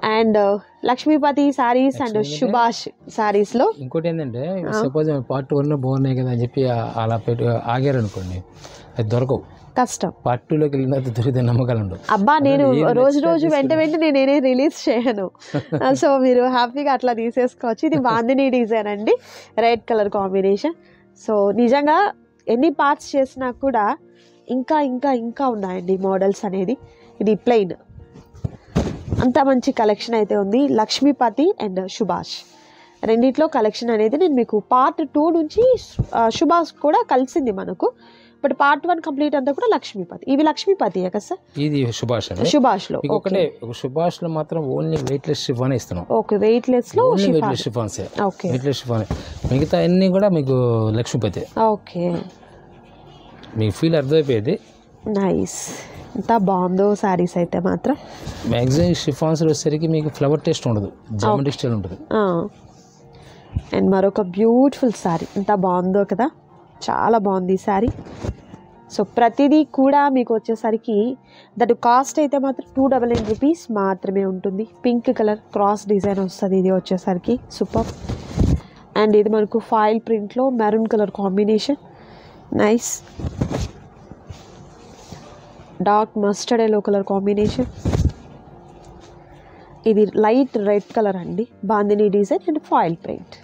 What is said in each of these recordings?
And Lakshmipati saris and Lakshmipati. Subhash saris లో ఇంకోటి ఏంటంటే సపోజ్ పార్ట్ వన్ బాగున్నాయి కదా అని చెప్పి ఆ- అలా పెట్టి ఆగారు అనుకోండి అది దొరకవు కష్టం పార్ట్ టూలోకి వెళ్ళిన తర్వాత దొరికితే నమ్మకాలు ఉండవు అబ్బా నేను ఏది రోజు నచ్చితే రోజు వెంట వెంటనే నేనే రిలీజ్ చేయను సో మీరు హ్యాపీగా అట్లా తీసేసుకోవచ్చు ఇది బాందిని డిజైన్ అండి రెడ్ కలర్ కాంబినేషన్ సో నిజంగా ఎన్ని పార్ట్స్ చేసినా కూడా ఇంకా ఇంకా ఇంకా ఉన్నాయండి మోడల్స్ అనేది ఇది ప్లెయిన్ అంత మంచి కలెక్షన్ అయితే ఉంది లక్ష్మీపతి అండ్ సుభాష్ రెండిట్లో కలెక్షన్ అనేది నేను మీకు పార్ట్ టూ నుంచి ఆ, సుభాష్ కూడా కలిసింది మనకు బట్ పార్ట్ వన్ కంప్లీట్ అంతా కూడా లక్ష్మీపతి ఇవి లక్ష్మీపతి కదా సార్ ఇది సుభాష్ అండి సుభాష్లో మీకు ఒకటే ఒక సుభాష్ లో మాత్రం ఓన్లీ వెయిట్ లెస్ షిఫాన్ ఇస్తున్నాం ఓకే వెయిట్ లెస్ లో only weight chiffon less chiffons okay weightless chiffon మిగతా అన్ని కూడా మీకు లక్ష్మీపతి ఓకే మీకు ఫీల్ అర్థమైపోయేది నైస్ ఎంత బాగుందో శారీస్ అయితే మాత్రం మ్యాక్సిమం షిఫాన్స్ వచ్చేసరికి మీకు ఫ్లవర్ టేస్ట్ ఉండదు జామెట్రిక్ స్టైల్ ఉంటుంది అండ్ మరొక బ్యూటిఫుల్ శారీ ఎంత బాగుందో కదా చాలా బాగుంది ఈ శారీ సో ప్రతిదీ కూడా మీకు వచ్చేసరికి దట్ కాస్ట్ అయితే మాత్రం టూ డబల్ నైన్ రూపీస్ మాత్రమే ఉంటుంది పింక్ కలర్ క్రాస్ డిజైన్ వస్తుంది ఇది వచ్చేసరికి సూపర్ అండ్ ఇది మనకు ఫాయిల్ ప్రింట్లో maroon colour combination nice dark mustard yellow colour combination ఇది లైట్ రెడ్ కలర్ అండి bandhani design and foil print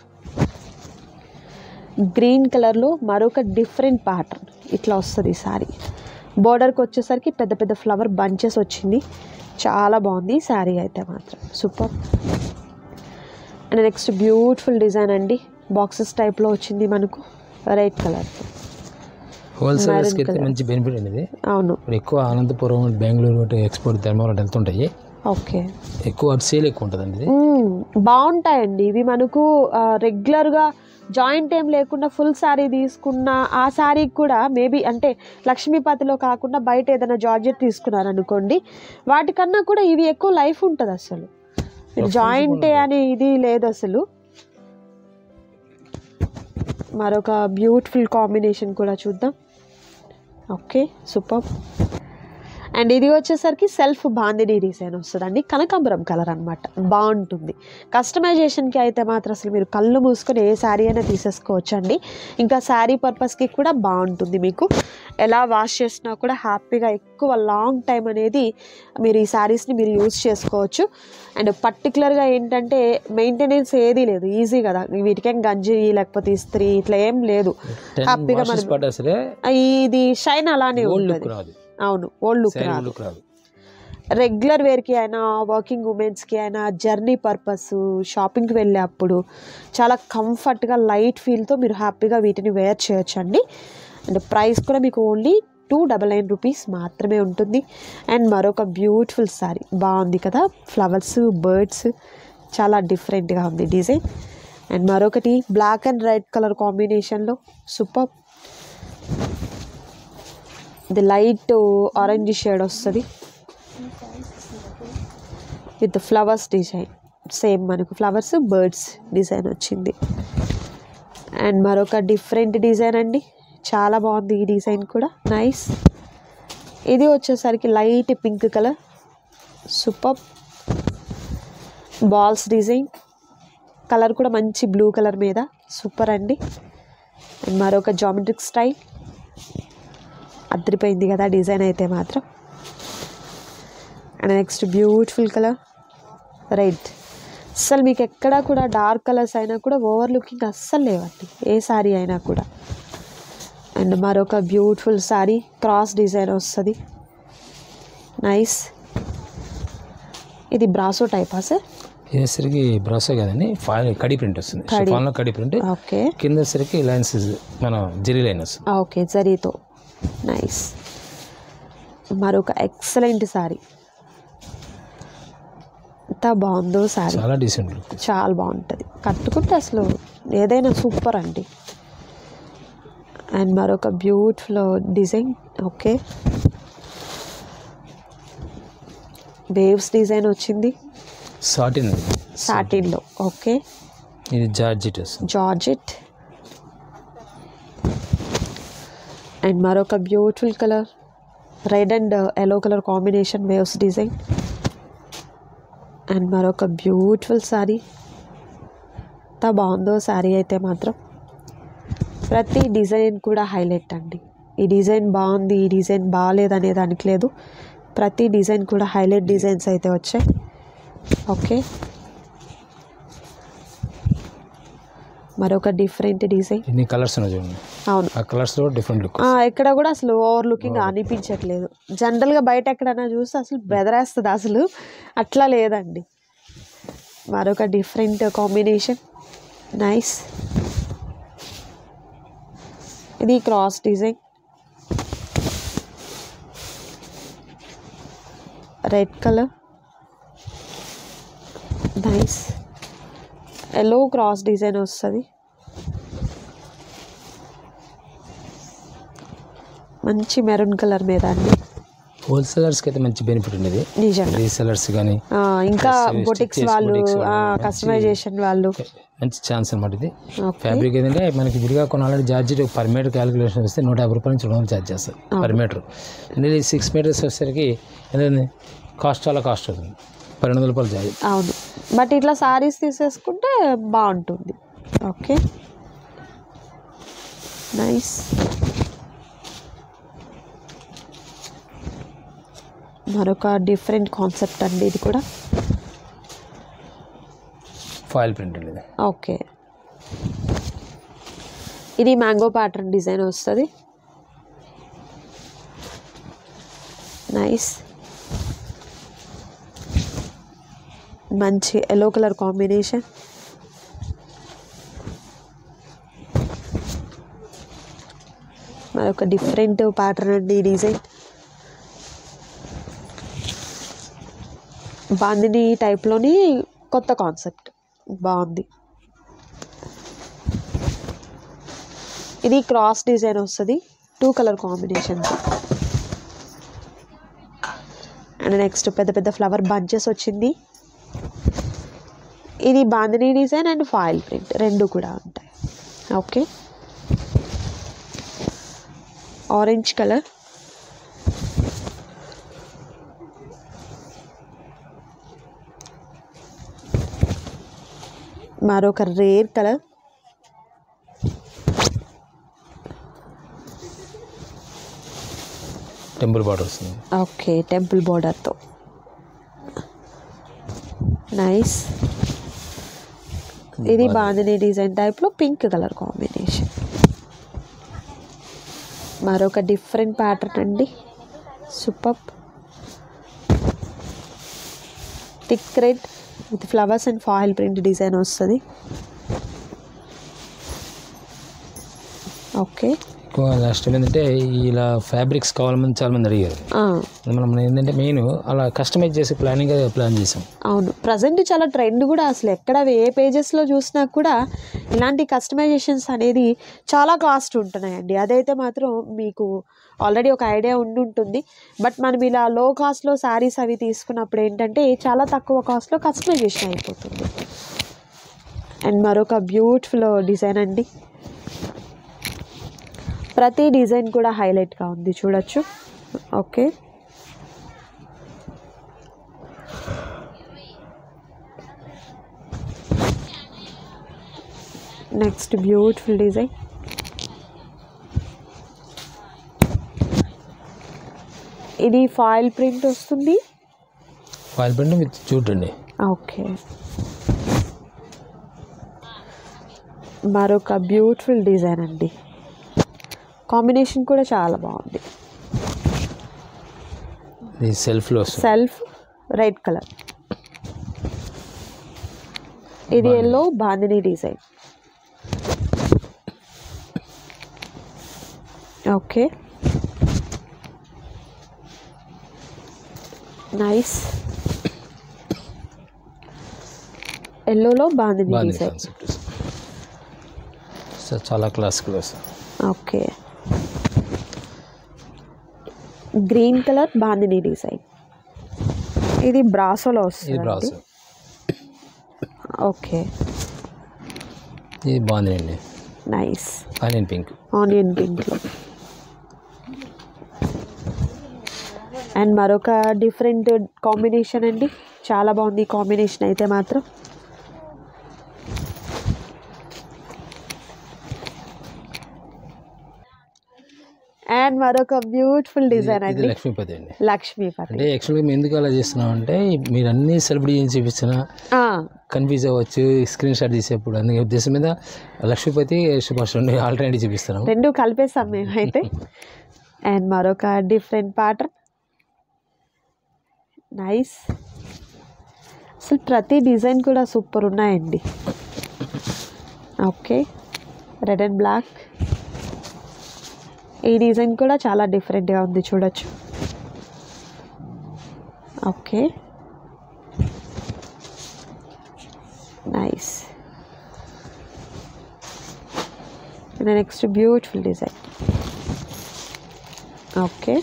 green కలర్లో మరొక డిఫరెంట్ ప్యాటర్న్ ఇట్లా వస్తుంది ఈ శారీ బోర్డర్కి వచ్చేసరికి పెద్ద పెద్ద ఫ్లవర్ బంచెస్ వచ్చింది చాలా బాగుంది ఈ శారీ అయితే మాత్రం super and next beautiful design అండి బాక్సెస్ టైప్లో వచ్చింది మనకు రెడ్ కలర్ హోల్సేలర్స్కి అయితే colour. మంచి బెనిఫిట్ అనేది అవును ఇప్పుడు ఎక్కువ అనంతపురం బెంగళూరు అటు ఎక్స్పోర్ట్ ధర్మవరం అటు వెళ్తుంటాయి ఓకే ఎక్కువ అటు సేల్ ఎక్కువ ఉంటుందండి ఇది మ్మ్. బాగుంటాయండి ఇవి మనకు ఆ, రెగ్యులర్గా జాయింట్ ఏం లేకుండా ఫుల్ శారీ తీసుకున్న ఆ శారీకి కూడా మేబీ అంటే లక్ష్మీపతిలో కాకుండా బయట ఏదైనా జార్జెట్ తీసుకున్నారనుకోండి వాటికన్నా కూడా ఇవి ఎక్కువ లైఫ్ ఉంటుంది అసలు Rough జాయింటే ఉంటుంది. అని ఇది లేదు అసలు మరొక బ్యూటిఫుల్ కాంబినేషన్ కూడా చూద్దాం ఓకే సూపర్ అండ్ ఇది వచ్చేసరికి సెల్ఫ్ బాందిని డిజైన్ వస్తుందండి కనకాంబరం కలర్ అనమాట బాగుంటుంది కస్టమైజేషన్కి అయితే మాత్రం అసలు మీరు కళ్ళు మూసుకొని ఏ శారీ అయినా తీసేసుకోవచ్చు అండి ఇంకా శారీ పర్పస్కి కూడా బాగుంటుంది మీకు ఎలా వాష్ చేసినా కూడా హ్యాపీగా ఎక్కువ లాంగ్ టైం అనేది మీరు ఈ శారీస్ని మీరు యూజ్ చేసుకోవచ్చు అండ్ పర్టికులర్గా ఏంటంటే మెయింటెనెన్స్ ఏది లేదు ఈజీ కదా వీటికేం గంజి లేకపోతే ఇస్త్రీ ఇట్లా ఏం లేదు టెన్ హ్యాపీగా వాషెస్ మనం- పడ్డా సరే ఇది షైన్ అలానే ఓల్డ్ లుక్ ఉంటుంది రాదు అవును ఓల్డ్ లుక్ శారీ రాదు లుక్ రాదు రెగ్యులర్ వేర్కి అయినా వర్కింగ్ ఉమెన్స్కి అయినా జర్నీ పర్పస్ షాపింగ్కి వెళ్ళేటప్పుడు చాలా కంఫర్ట్గా లైట్ ఫీల్తో మీరు హ్యాపీగా వీటిని వేర్ చేయొచ్చు అండి అండ్ ప్రైస్ కూడా మీకు only two double nine rupees మాత్రమే ఉంటుంది అండ్ మరొక బ్యూటిఫుల్ సారీ బాగుంది కదా ఫ్లవర్స్ బర్డ్స్ చాలా డిఫరెంట్గా ఉంది డిజైన్ అండ్ మరొకటి బ్లాక్ అండ్ రెడ్ కలర్ కాంబినేషన్లో సూపర్ ఇది లైట్ ఆరెంజ్ షేడ్ వస్తుంది విత్ ఫ్లవర్స్ డిజైన్ సేమ్ మనకు ఫ్లవర్స్ బర్డ్స్ డిజైన్ వచ్చింది అండ్ మరొక డిఫరెంట్ డిజైన్ అండి చాలా బాగుంది ఈ డిజైన్ కూడా నైస్ ఇది వచ్చేసరికి light pink colour super balls design colour కూడా మంచి బ్లూ కలర్ మీద సూపర్ అండి అండ్ మరొక జామెట్రిక్ స్టైల్ అద్దరిపోయింది కదా డిజైన్ అయితే మాత్రం and next beautiful colour red అస్సలు మీకు ఎక్కడా కూడా డార్క్ కలర్స్ అయినా కూడా ఓవర్ లుకింగ్ అస్సలు లేవండి ఏ శారీ అయినా కూడా అండ్ మరొక బ్యూటిఫుల్ శారీ క్రాస్ డిజైన్ వస్తుంది నైస్ ఇది బ్రాసో టైపా సార్ ఇదేసరికి బ్రాసో కాదండి ఫైల్ కడి ప్రింట్ వస్తుంది కడి. షిఫాన్లో కడి ప్రింట్ ఓకే కింద సరికి లైన్స్ మన జెరీ లైన్ వస్తుంది ఓకే జరీతో నైస్ మరొక ఎక్సలెంట్ శారీ ఎంత బాగుందో శారీ చాలా డీసెంట్ లుక్ చాలా బాగుంటుంది కట్టుకుంటే అసలు ఏదైనా సూపర్ అండి అండ్ మరొక beautiful design okay waves design వచ్చింది సాటిన్ ఇది. సాటిన్లో ఓకే ఇది జార్జిట్ వస్తుంది జార్జెట్ అండ్ మరొక beautiful colour red and yellow colour combination waves design and మరొక బ్యూటిఫుల్ శారీ ఎంత బాగుందో శారీ అయితే మాత్రం ప్రతి డిజైన్ కూడా హైలైట్ అండి ఈ డిజైన్ బాగుంది ఈ డిజైన్ బాగాలేదు అనే దానికి లేదు ప్రతి డిజైన్ కూడా హైలైట్ డిజైన్స్ అయితే వచ్చాయి ఓకే మరొక డిఫరెంట్ డిజైన్ ఇన్ని కలర్స్ ఉన్నాయి చూడండి అవును ఆ కలర్స్లో డిఫరెంట్ లుక్ ఆ, ఎక్కడ కూడా అసలు ఓవర్ లుకింగ్ అనిపించట్లేదు జనరల్గా బయట ఎక్కడైనా చూస్తే అసలు బెదరేస్తుంది అసలు అట్లా లేదండి మరొక డిఫరెంట్ కాంబినేషన్ నైస్ ఇది cross design red colour nice yellow cross design వస్తుంది మంచి మెరూన్ కలర్ మీద అండి హోల్సేలర్స్కి అయితే మంచి బెనిఫిట్ ఉండేది నిజంగా రీసెలర్స్ కానీ ఆ, ఇంకా Stitches, బొటిక్స్ వాళ్ళు boutiques వాళ్ళు కస్టమైజేషన్ వాళ్ళు మంచి ఛాన్స్ అనమాట ఇది ఓకే ఫ్యాబ్రిక్ ఏంటంటే మనకి విడిగా కొనాలంటే జార్జెట్ పర్ మీటర్ క్యాలిక్యులేషన్ వస్తే నూట యాభై రూపాయల నుంచి రెండు వందలు ఛార్జ్ చేస్తారు పర్ మీటర్ ఇది సిక్స్ మీటర్స్ వచ్చేసరికి ఏంటంటే కాస్ట్ చాలా కాస్ట్ అవుతుంది పన్నెండు వందల రూపాయలు ఛార్జ్ అవును బట్ ఇట్లా సారీస్ తీసేసుకుంటే బాగుంటుంది ఓకే నైస్ మరొక డిఫరెంట్ కాన్సెప్ట్ అండి ఇది కూడా ఫాయిల్ ప్రింట్ అండి ఇది ఓకే ఇది మ్యాంగో ప్యాటర్న్ డిజైన్ వస్తుంది నైస్ మంచి ఎల్లో కలర్ కాంబినేషన్ మరొక డిఫరెంట్ ప్యాటర్న్ అండి ఈ డిజైన్ బాందిని టైప్లోని కొత్త కాన్సెప్ట్ బాగుంది ఇది క్రాస్ డిజైన్ వస్తుంది two colour combinations and next పెద్ద పెద్ద ఫ్లవర్ బంచెస్ వచ్చింది ఇది bandhani design and foil print రెండు కూడా ఉంటాయి ఓకే ఆరెంజ్ కలర్ మరొక రేర్ కలర్ టెంపుల్ బార్డర్ వస్తుంది ఓకే టెంపుల్ బార్డర్తో నైస్ ఇది బాందిని డిజైన్ టైప్లో పింక్ కలర్ కాంబినేషన్ మరొక డిఫరెంట్ ప్యాటర్న్ అండి super thick red with flowers and foil print design వస్తుంది ఓకే ఎక్కువ లాస్ట్ టైం ఏంటంటే ఇలా ఫ్యాబ్రిక్స్ కావాలని చాలా మంది అడిగారు ఆ, మనం ఏంటంటే మెయిన్ అలా కస్టమైజ్ చేసి ప్లానింగ్ ప్లాన్ చేసాం అవును ప్రజెంట్ చాలా ట్రెండ్ కూడా అసలు ఎక్కడ ఏ పేజెస్లో చూసినా కూడా ఇలాంటి కస్టమైజేషన్స్ అనేది చాలా కాస్ట్ ఉంటున్నాయండి అదైతే మాత్రం మీకు ఆల్రెడీ ఒక ఐడియా ఉండి ఉంటుంది బట్ మనం ఇలా లో కాస్ట్లో శారీస్ అవి తీసుకున్నప్పుడు ఏంటంటే చాలా తక్కువ కాస్ట్లో కస్టమైజేషన్ అయిపోతుంది అండ్ మరొక బ్యూటిఫుల్ డిజైన్ అండి ప్రతి డిజైన్ కూడా హైలైట్గా ఉంది చూడొచ్చు ఓకే నెక్స్ట్ బ్యూటిఫుల్ డిజైన్ ఇది ఫాయిల్ ప్రింట్ వస్తుంది ఫాయిల్ ప్రింట్ విత్ చూడండి ఓకే మరొక బ్యూటిఫుల్ డిజైన్ అండి కాంబినేషన్ కూడా చాలా బాగుంది ఇది సెల్ఫ్లో వస్తుంది సెల్ఫ్ రెడ్ కలర్ ఇది yellow bandhani design okay nice ఎల్లోలో బాందిని బాగుంది డిజైన్ కాన్సెప్ట్ సో చాలా క్లాసికల్ వస్తుంది okay green colour bandhani design ఇది బ్రాసోలో ఇది వస్తుంది బ్రాస్ ఓకే ఇది బాగుంది అండి నైస్ ఆనియన్ పింక్ ఆనియన్ పింక్లో అండ్ మరొక డిఫరెంట్ కాంబినేషన్ అండి చాలా బాగుంది కాంబినేషన్ అయితే మాత్రం అండ్ మరొక బ్యూటిఫుల్ డిజైన్ ఇది అండి లక్ష్మీపతి అండి లక్ష్మీపతి అంటే యాక్చువల్గా మేము ఎందుకు అలా చేస్తున్నాం అంటే మీరు అన్ని సెలబ్రిటీ డిజైన్ చూపించినా ఆ, కన్ఫ్యూజ్ అవ్వచ్చు స్క్రీన్ షాట్ తీసేప్పుడు అందుకే ఉద్దేశం మీద లక్ష్మీపతి సుభాష్ రెండు ఆల్టర్నేటివ్ చూపిస్తున్నాం రెండు కలిపేస్తాం మేము అయితే అండ్ మరొక డిఫరెంట్ ప్యాటర్న్ నైస్ అసలు ప్రతి డిజైన్ కూడా సూపర్ ఉన్నాయండి ఓకే రెడ్ అండ్ బ్లాక్ ఈ డిజైన్ కూడా చాలా డిఫరెంట్గా ఉంది చూడొచ్చు okay nice next beautiful design okay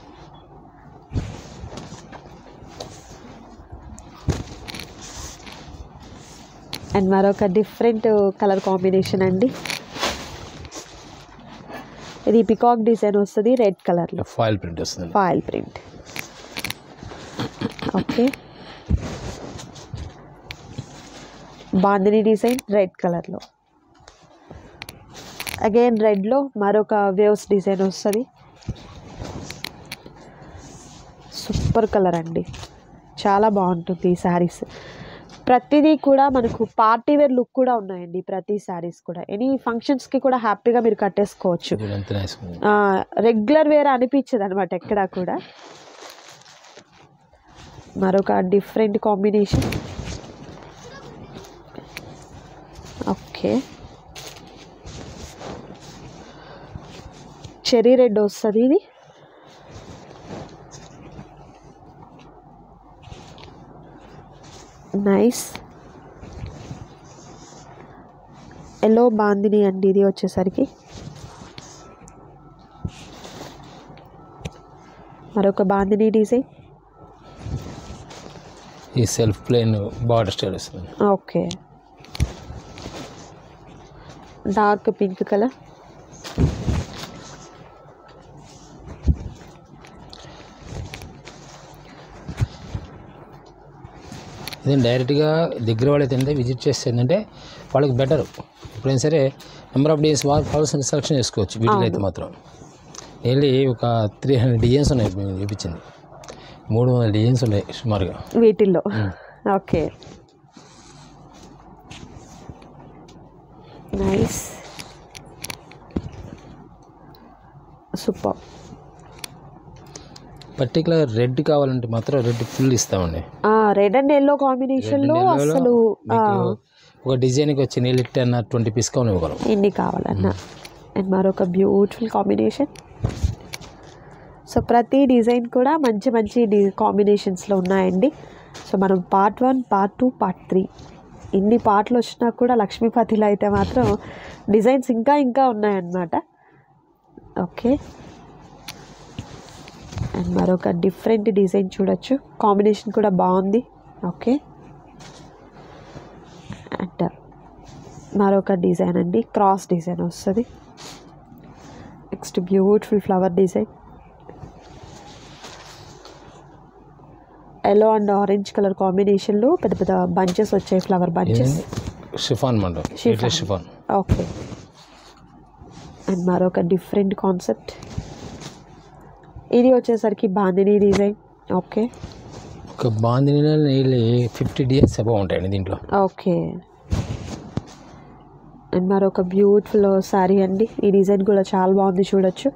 and మరొక డిఫరెంట్ కలర్ కాంబినేషన్ అండి ఇది పికాక్ డిజైన్ వస్తుంది రెడ్ కలర్లో ఫాయిల్ ప్రింట్ వస్తుంది foil print okay bandhani design red కలర్లో అగైన్ రెడ్లో మరొక వేవ్స్ డిజైన్ వస్తుంది సూపర్ కలర్ అండి చాలా బాగుంటుంది ఈ శారీస్ ప్రతిదీ కూడా మనకు పార్టీ వేర్ లుక్ కూడా ఉన్నాయండి ప్రతి శారీస్ కూడా ఎనీ ఫంక్షన్స్కి కూడా హ్యాపీగా మీరు కట్టేసుకోవచ్చు ఇది ఎంత నైస్ ఉంది రెగ్యులర్ వేర్ అనిపించదు అనమాట ఎక్కడా కూడా మరొక different combination okay cherry red వస్తుంది ఇది నైస్ ఎల్లో బాందిని అండి ఇది వచ్చేసరికి మరొక బాందిని డిజైన్ ఈ సెల్ఫ్ ప్లేన్ బార్డర్ స్టైల్ వస్తుంది ఓకే డార్క్ పింక్ కలర్ ఇది డైరెక్ట్గా దగ్గర వాళ్ళైతే ఏంటంటే విజిట్ చేస్తే ఏంటంటే వాళ్ళకి బెటర్ ఎప్పుడైనా సరే నెంబర్ ఆఫ్ డేస్ వాళ్ళు కావాల్సిన సెలెక్షన్ చేసుకోవచ్చు వీటిలో అయితే మాత్రం వెళ్ళి ఒక త్రీ హండ్రెడ్ డిజైన్స్ ఉన్నాయి మేము చూపించింది మూడు వందల డిజైన్స్ ఉన్నాయి సుమారుగా వీటిల్లో okay nice super particular red కావాలంటే మాత్రం రెడ్ ఫుల్ ఇస్తామండి రెడ్ అండ్ ఎల్లో కాంబినేషన్లో Red and yellow లో అసలు ఆ, మీకు ఒక డిజైన్కి వచ్చి నీళ్ళు టెన్ ట్వంటీ పీస్ కావాలి ఇవ్వగలం ఎన్ని కావాలన్నా అండ్ మరొక బ్యూటిఫుల్ కాంబినేషన్ సో ప్రతి డిజైన్ కూడా మంచి మంచి డి కాంబినేషన్స్లో ఉన్నాయండి సో మనం part one part two part three ఇన్ని పార్ట్లు వచ్చినా కూడా లక్ష్మీపతిలో అయితే మాత్రం డిజైన్స్ ఇంకా ఇంకా ఉన్నాయన్నమాట ఓకే అండ్ మరొక డిఫరెంట్ డిజైన్ చూడొచ్చు కాంబినేషన్ కూడా బాగుంది ఓకే అండ్ మరొక డిజైన్ అండి క్రాస్ డిజైన్ వస్తుంది next beautiful flower design yellow and orange colour కాంబినేషన్లో పెద్ద పెద్ద బంచెస్ వచ్చాయి ఫ్లవర్ బంచెస్ షిఫాన్ మండం Chiffon. షిఫాన్ ఓకే అండ్ మరొక డిఫరెంట్ కాన్సెప్ట్ ఇది వచ్చేసరికి బాందిని డిజైన్ ఓకే ఒక బాందిని నీళ్ళు ఫిఫ్టీ డిఎస్ అబౌవ్ ఉంటాయండి దీంట్లో ఓకే అండ్ మరొక బ్యూటిఫుల్ శారీ అండి ఈ డిజైన్ కూడా చాలా బాగుంది చూడొచ్చు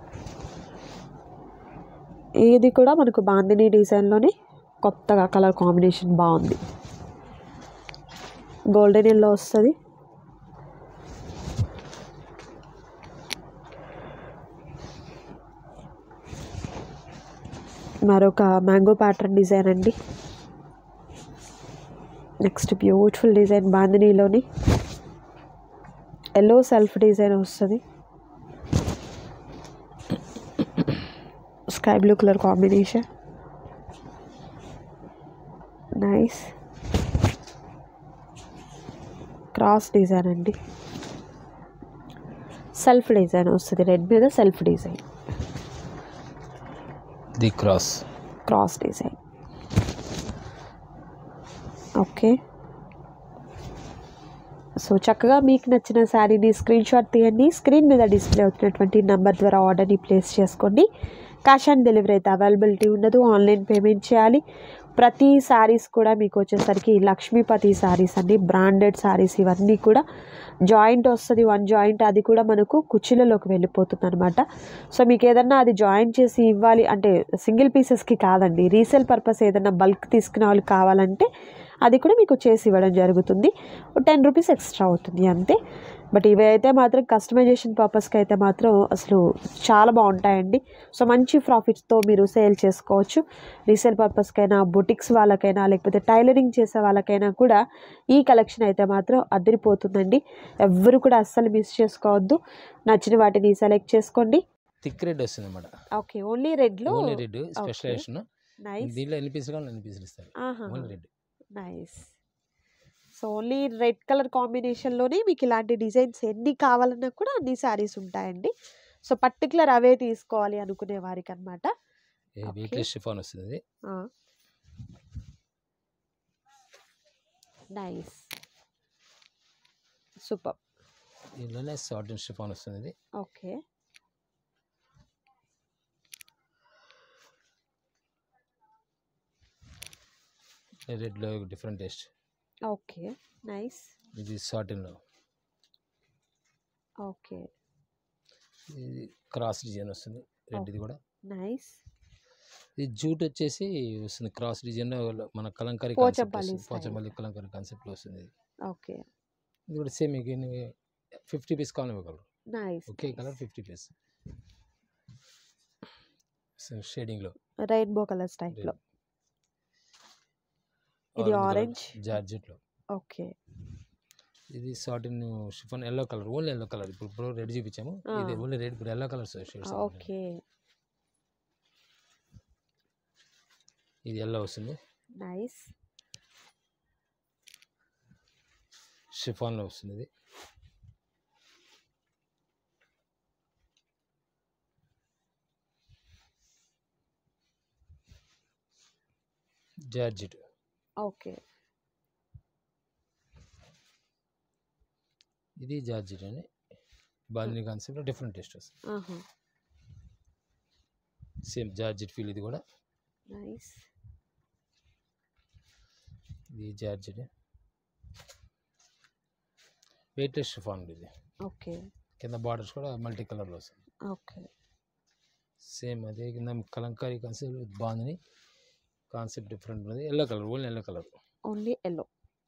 ఇది కూడా మనకు బాందిని డిజైన్లోనే కొత్తగా కలర్ కాంబినేషన్ బాగుంది గోల్డెన్ ఎల్లో వస్తుంది మరొక మ్యాంగో ప్యాటర్న్ డిజైన్ అండి నెక్స్ట్ బ్యూటిఫుల్ డిజైన్ బాందినీలోని ఎల్లో సెల్ఫ్ డిజైన్ వస్తుంది sky blue colour combination nice cross design అండి సెల్ఫ్ డిజైన్ వస్తుంది రెడ్ మీద సెల్ఫ్ డిజైన్ ఇది cross cross design okay so చక్కగా మీకు నచ్చిన శారీని స్క్రీన్ షాట్ తీయండి స్క్రీన్ మీద డిస్ప్లే అవుతున్నటువంటి నెంబర్ ద్వారా ఆర్డర్ని ప్లేస్ చేసుకోండి క్యాష్ ఆన్ డెలివరీ అయితే అవైలబిలిటీ ఉండదు ఆన్లైన్ పేమెంట్ చేయాలి ప్రతి శారీస్ కూడా మీకు వచ్చేసరికి లక్ష్మీపతి శారీస్ అండి బ్రాండెడ్ శారీస్ ఇవన్నీ కూడా జాయింట్ వస్తుంది వన్ జాయింట్ అది కూడా మనకు కుర్చీలలోకి వెళ్ళిపోతుంది అనమాట సో మీకు ఏదన్నా అది జాయింట్ చేసి ఇవ్వాలి అంటే సింగిల్ పీసెస్కి కాదండి రీసేల్ పర్పస్ ఏదన్నా బల్క్ తీసుకునే వాళ్ళు కావాలంటే అది కూడా మీకు చేసి ఇవ్వడం జరుగుతుంది టెన్ రూపీస్ ఎక్స్ట్రా అవుతుంది అంతే బట్ ఇవి అయితే మాత్రం కస్టమైజేషన్ పర్పస్కి అయితే మాత్రం అసలు చాలా బాగుంటాయండి సో మంచి ప్రాఫిట్స్తో మీరు సేల్ చేసుకోవచ్చు రీసేల్ పర్పస్కైనా బొటిక్స్ వాళ్ళకైనా లేకపోతే టైలరింగ్ చేసే వాళ్ళకైనా కూడా ఈ కలెక్షన్ అయితే మాత్రం అదిరిపోతుందండి ఎవ్వరు కూడా అస్సలు మిస్ చేసుకోవద్దు నచ్చిన వాటిని సెలెక్ట్ చేసుకోండి థిక్ రెడ్ వస్తుంది అనమాట ఓకే ఓన్లీ రెడ్లో ఓన్లీ రెడ్ స్పెషలైజేషన్ నైస్ దీనిలో ఎన్ని పీసులు కావాలి అన్ని పీసులు ఇస్తారు only red nice so only red colour కాంబినేషన్లోనే మీకు ఇలాంటి డిజైన్స్ ఎన్ని కావాలన్నా కూడా అన్ని శారీస్ ఉంటాయండి సో పర్టికులర్ అవే తీసుకోవాలి అనుకునే వారికి అనమాట Okay. వెయిట్లెస్ షిఫాన్ వస్తుంది నైస్ సూపర్ దీనిలోనే సాటిన్ షిఫాన్ వస్తుంది ఇది ఓకే రెడ్లో డిఫరెంట్ టేస్ట్ ఓకే నైస్ ఇది సాటిన్లో ఓకే ఇది క్రాస్ డిజైన్ వస్తుంది రెడ్ ఇది కూడా నైస్ ఇది జూట్ వచ్చేసి వస్తుంది క్రాస్ డిజైన్ మన కలంకారీ పోచంపల్లి style. పోచంపల్లి కలంకారీ కాన్సెప్ట్లో వస్తుంది ఇది ఓకే ఇది కూడా సేమ్ మీకు ఫిఫ్టీ పీస్ కావాలి ఇవ్వగలరు నైస్ ఒకే కలర్ ఫిఫ్టీ పీస్ షేడింగ్లో రెయిన్బో కలర్ టైప్లో ఇది ఆరెంజ్ జార్జెట్లో ఓకే ఇది satin chiffon yellow colour only yellow colour ఇప్పుడు ఇప్పుడు రెడ్ చూపించాము ఇది ఆ. ఓన్లీ రెడ్ ఇప్పుడు ఎల్లో కలర్ షేడ్స్ ఓకే ఇది ఎల్లో వస్తుంది నైస్ షిఫాన్లో వస్తుంది ఇది జార్జెట్ ఓకే ఇది జార్జెట్ అని బాందిని కాన్సెప్ట్ డిఫరెంట్ టేస్ట్ వస్తుంది ఆహా సేమ్ జార్జెట్ ఫీల్ ఇది కూడా నైస్ ఇది జార్జెట్ వెయిట్లెస్ షిఫాన్ ఇది ఓకే కింద బార్డర్స్ కూడా మల్టీ కలర్లో వస్తుంది ఓకే సేమ్ అదే కింద కలంకారీ కాన్సెప్ట్ బాగుంది కాన్సెప్ట్ డిఫరెంట్ ఉన్నది yellow colour only yellow colour only yellow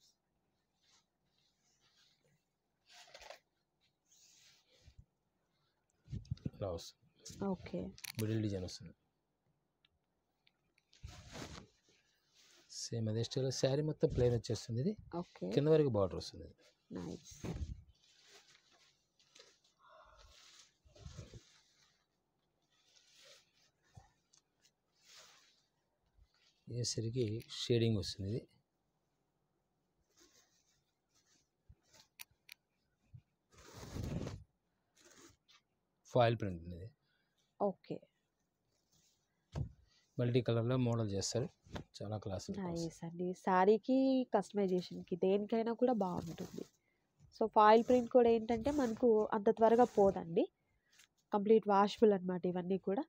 ఇలా వస్తుంది ఓకే మిడిల్ డిజైన్ వస్తుంది సేమ్ అదే స్టైల్ శారీ మొత్తం ప్లెయిన్ వచ్చేస్తుంది ఇది ఓకే కింద వరకు బార్డర్ వస్తుంది ఇది. నైస్ ఇదేసరికి షేడింగ్ వస్తుంది ఇది ఫాయిల్ ప్రింట్ ఉంది ఇది ఓకే మల్టీ కలర్లో మోడల్ చేస్తారు చాలా క్లాస్ నైస్ అండి శారీకి కస్టమైజేషన్కి దేనికైనా కూడా బాగుంటుంది సో ఫాయిల్ ప్రింట్ కూడా ఏంటంటే మనకు అంత త్వరగా పోదండి కంప్లీట్ వాషబుల్ అన్నమాట ఇవన్నీ కూడా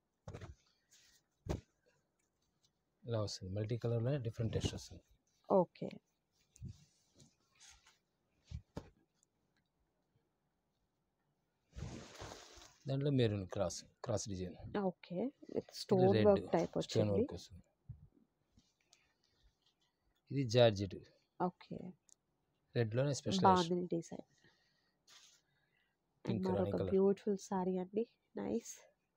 ఇలా వస్తుంది మల్టీ కలర్లో డిఫరెంట్ టేస్ట్ వస్తుంది ఓకే దాంట్లో maroon cross cross design okay with stone red, work type stone వచ్చింది వర్క్ వస్తుంది ఇది జార్జెట్ ఓకే రెడ్లోనే స్పెషల్ బాగుంది డిజైన్ Pink రాణి మరొక colour. బ్యూటిఫుల్ సారీ అండి నైస్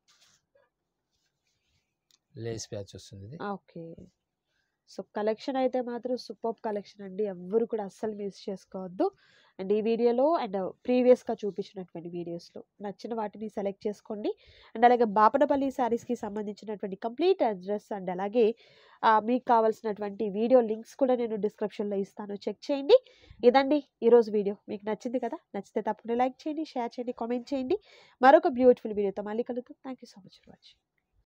లేస్ ప్యాచ్ వస్తుంది ఇది ఓకే సో కలెక్షన్ అయితే మాత్రం సూపర్ కలెక్షన్ అండి ఎవ్వరు కూడా అస్సలు మిస్ చేసుకోవద్దు అండ్ ఈ వీడియోలో అండ్ ప్రీవియస్గా చూపించినటువంటి వీడియోస్లో నచ్చిన వాటిని సెలెక్ట్ చేసుకోండి అండ్ అలాగే బాపనపల్లి శారీస్కి సంబంధించినటువంటి కంప్లీట్ అడ్రస్ అండ్ అలాగే ఆ, మీకు కావాల్సినటువంటి వీడియో లింక్స్ కూడా నేను డిస్క్రిప్షన్లో ఇస్తాను చెక్ చేయండి ఇదండి ఈరోజు వీడియో మీకు నచ్చింది కదా నచ్చితే తప్పకుండా లైక్ చేయండి షేర్ చేయండి కామెంట్ చేయండి మరొక బ్యూటిఫుల్ వీడియోతో మళ్ళీ కలుద్దాం thank you so much for watching